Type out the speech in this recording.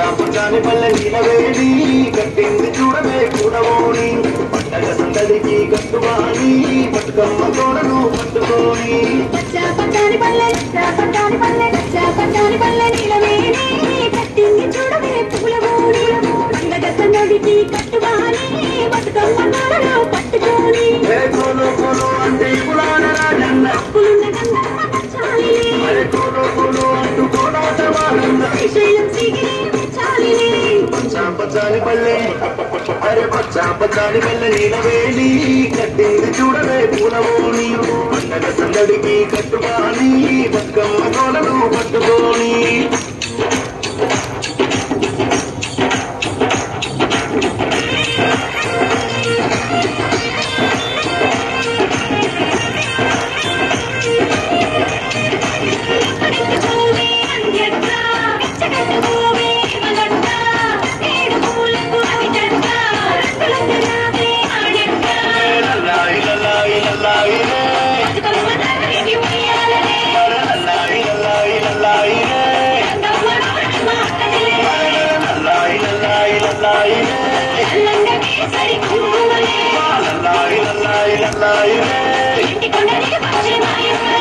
పచ్చాపచాని పల్లె నీలవేడి కట్టింది చూడవే కూడబోని పండగ సందడికి కట్టువాని బతుకమ్మ తోడను పట్టుకోని పచ్చా పచ్చాని పల్లె పచ్చా పచ్చాని పల్లె పచ్చా పచ్చాని పల్లె నీలవేణి కట్టింది చూడవే పువ్వుల మూడి పండగ సందడికి కట్టువాని బతుకమ్మ నాడలో పట్టుకోని ఏ కోలో కోలో అంటే కులాన రాజన్న పులున్న గంగమ్మ పచ్చాలిలే అరే కోలో కోలో అంటూ కోలాట వాడన్న శ్రీశైలం సిగిరి చాలిలే పచ్చాపచాని పల్లె అరే పచ్చాపచాని పల్లె నీలవేడి కట్టింది చూడవే పూలమోని పండగ సందడికి కట్టువాని బతుకమ్మ తోడను పట్టుకోని కట్టుకోవే అంజక్క పిచ్చకట్టుకోవే మగక్క ఏడు పూలకు అవి జక్క రంగులందు రావే ఆడక్క లల్లాయి లల్లాయి లల్లాయి రే. బతుకమ్మ తల్లికి ఉయ్యాలలే లల్లాయి లల్లాయి లల్లాయి రే. గంగమ్మ రావమ్మ అక్కదిలే లల్లాయి లల్లాయి లల్లాయి రే. తెల్లంగా కేసరి కుంకుమలే లల్లాయి లల్లాయి లల్లాయి రే. ఇంటి కొండని పచ్చని మాయమ్మ